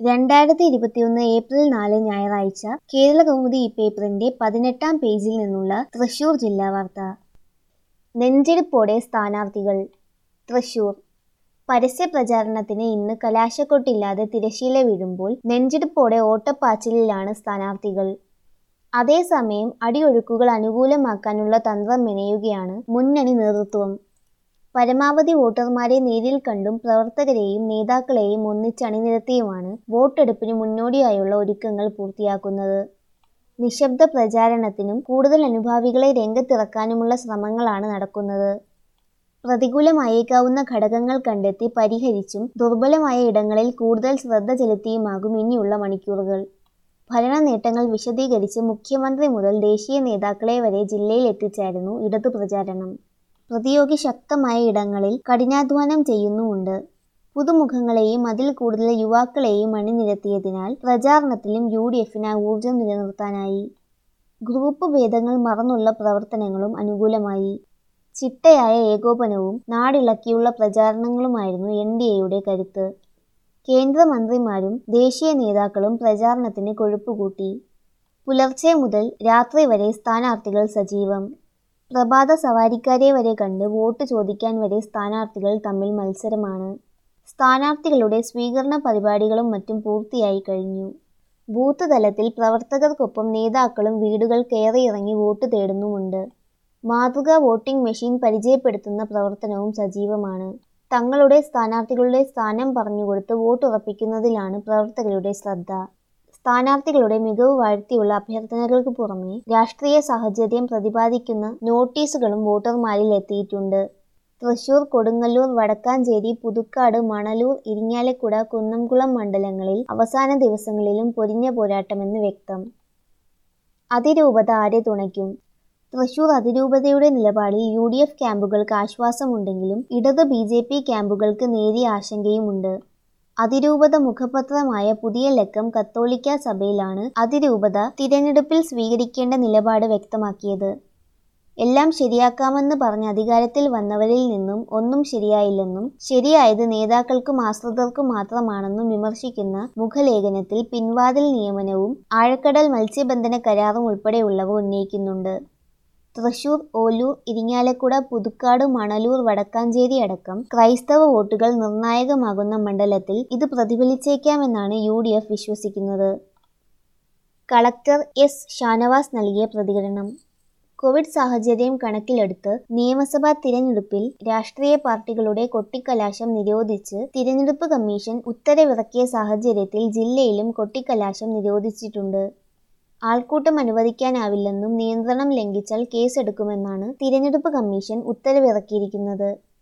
രണ്ടായിരത്തി ഇരുപത്തിയൊന്ന് ഏപ്രിൽ നാല് ഞായറാഴ്ച കേരളകൗമുദി ഈ പേപ്പറിന്റെ പതിനെട്ടാം പേജിൽ നിന്നുള്ള തൃശൂർ ജില്ലാ വാർത്ത നെഞ്ചെടുപ്പോടെ സ്ഥാനാർത്ഥികൾ തൃശൂർ പരസ്യപ്രചാരണത്തിന് ഇന്ന് കലാശക്കൊട്ടില്ലാതെ തിരശീല വീഴുമ്പോൾ നെഞ്ചെടുപ്പോടെ ഓട്ടപ്പാച്ചിലിലാണ് സ്ഥാനാർത്ഥികൾ അതേസമയം അടിയൊഴുക്കുകൾ അനുകൂലമാക്കാനുള്ള തന്ത്രം മെനയുകയാണ് മുന്നണി നേതൃത്വം പരമാവധി വോട്ടർമാരെ നേരിൽ കണ്ടും പ്രവർത്തകരെയും നേതാക്കളെയും ഒന്നിച്ചണിനിരത്തിയുമാണ് വോട്ടെടുപ്പിന് മുന്നോടിയായുള്ള ഒരുക്കങ്ങൾ പൂർത്തിയാക്കുന്നത് നിശബ്ദ പ്രചാരണത്തിനും കൂടുതൽ അനുഭാവികളെ രംഗത്തിറക്കാനുമുള്ള ശ്രമങ്ങളാണ് നടക്കുന്നത് പ്രതികൂലമായേക്കാവുന്ന ഘടകങ്ങൾ കണ്ടെത്തി പരിഹരിച്ചും ദുർബലമായ ഇടങ്ങളിൽ കൂടുതൽ ശ്രദ്ധ ചെലുത്തിയുമാകും ഇനിയുള്ള മണിക്കൂറുകൾ ഭരണ നേട്ടങ്ങൾ വിശദീകരിച്ച് മുഖ്യമന്ത്രി മുതൽ ദേശീയ നേതാക്കളെ വരെ ജില്ലയിൽ എത്തിച്ചായിരുന്നു ഇടതു പ്രചാരണം പ്രതിയോഗി ശക്തമായ ഇടങ്ങളിൽ കഠിനാധ്വാനം ചെയ്യുന്നുമുണ്ട് പുതുമുഖങ്ങളെയും അതിൽ കൂടുതൽ യുവാക്കളെയും അണിനിരത്തിയതിനാൽ പ്രചാരണത്തിലും യു ഡി എഫിന് ഊർജം നിലനിർത്താനായി ഗ്രൂപ്പ് ഭേദങ്ങൾ മറന്നുള്ള പ്രവർത്തനങ്ങളും അനുകൂലമായി ചിട്ടയായ ഏകോപനവും നാടിളക്കിയുള്ള പ്രചാരണങ്ങളുമായിരുന്നു എൻ ഡി എയുടെ കരുത്ത് കേന്ദ്രമന്ത്രിമാരും ദേശീയ നേതാക്കളും പ്രചാരണത്തിന് കൊഴുപ്പുകൂട്ടി പുലർച്ചെ മുതൽ രാത്രി വരെ സ്ഥാനാർത്ഥികൾ സജീവം പ്രഭാത സവാരിക്കാരെ വരെ കണ്ട് വോട്ട് ചോദിക്കാൻ വരെ സ്ഥാനാർത്ഥികൾ തമ്മിൽ മത്സരമാണ് സ്ഥാനാർത്ഥികളുടെ സ്വീകരണ പരിപാടികളും മറ്റും പൂർത്തിയായി കഴിഞ്ഞു ബൂത്ത് തലത്തിൽ പ്രവർത്തകർക്കൊപ്പം നേതാക്കളും വീടുകൾ കയറിയിറങ്ങി വോട്ട് തേടുന്നുമുണ്ട് മാതൃകാ വോട്ടിംഗ് മെഷീൻ പരിചയപ്പെടുത്തുന്ന പ്രവർത്തനവും സജീവമാണ് തങ്ങളുടെ സ്ഥാനാർത്ഥികളുടെ സ്ഥാനം പറഞ്ഞുകൊടുത്ത് വോട്ടുറപ്പിക്കുന്നതിലാണ് പ്രവർത്തകരുടെ ശ്രദ്ധ സ്ഥാനാർത്ഥികളുടെ മികവ് വാഴ്ത്തിയുള്ള അഭ്യർത്ഥനകൾക്ക് പുറമെ രാഷ്ട്രീയ സാഹചര്യം പ്രതിപാദിക്കുന്ന നോട്ടീസുകളും വോട്ടർമാരിൽ എത്തിയിട്ടുണ്ട് തൃശൂർ കൊടുങ്ങല്ലൂർ വടക്കാഞ്ചേരി പുതുക്കാട് മണലൂർ ഇരിങ്ങാലക്കുട കുന്നംകുളം മണ്ഡലങ്ങളിൽ അവസാന ദിവസങ്ങളിലും പൊരിഞ്ഞ പോരാട്ടമെന്ന് വ്യക്തം അതിരൂപത ആരെ തുണയ്ക്കും തൃശൂർ അതിരൂപതയുടെ നിലപാടിൽ യു ഡി എഫ് ക്യാമ്പുകൾക്ക് ആശ്വാസമുണ്ടെങ്കിലും ഇടത് ബി ജെ പി ക്യാമ്പുകൾക്ക് നേരിയ ആശങ്കയുമുണ്ട് അതിരൂപത മുഖപത്രമായ പുതിയ ലക്കം കത്തോലിക്ക സഭയിലാണ് അതിരൂപത തിരഞ്ഞെടുപ്പിൽ സ്വീകരിക്കേണ്ട നിലപാട് വ്യക്തമാക്കിയത് എല്ലാം ശരിയാക്കാമെന്ന് പറഞ്ഞ് അധികാരത്തിൽ വന്നവരിൽ നിന്നും ഒന്നും ശരിയായില്ലെന്നും ശരിയായത് നേതാക്കൾക്കും ആശ്രിതർക്കും മാത്രമാണെന്നും വിമർശിക്കുന്ന മുഖലേഖനത്തിൽ പിൻവാതിൽ നിയമനവും ആഴക്കടൽ മത്സ്യബന്ധന കരാറും ഉൾപ്പെടെയുള്ളവ ഉന്നയിക്കുന്നുണ്ട് തൃശൂർ ഓലൂർ ഇരിങ്ങാലക്കുട പുതുക്കാട് മണലൂർ വടക്കാഞ്ചേരി അടക്കം ക്രൈസ്തവ വോട്ടുകൾ നിർണായകമാകുന്ന മണ്ഡലത്തിൽ ഇത് പ്രതിഫലിച്ചേക്കാമെന്നാണ് യു ഡി എഫ് വിശ്വസിക്കുന്നത് കളക്ടർ എസ് ഷാനവാസ് നൽകിയ പ്രതികരണം കോവിഡ് സാഹചര്യം കണക്കിലെടുത്ത് നിയമസഭാ തിരഞ്ഞെടുപ്പിൽ രാഷ്ട്രീയ പാർട്ടികളുടെ കൊട്ടിക്കലാശം നിരോധിച്ച് തിരഞ്ഞെടുപ്പ് കമ്മീഷൻ ഉത്തരവിറക്കിയ സാഹചര്യത്തിൽ ജില്ലയിലും കൊട്ടിക്കലാശം നിരോധിച്ചിട്ടുണ്ട് ആൾക്കൂട്ടം അനുവദിക്കാനാവില്ലെന്നും നിയന്ത്രണം ലംഘിച്ചാൽ കേസെടുക്കുമെന്നാണ് തിരഞ്ഞെടുപ്പ് കമ്മീഷൻ ഉത്തരവിറക്കിയിരിക്കുന്നത്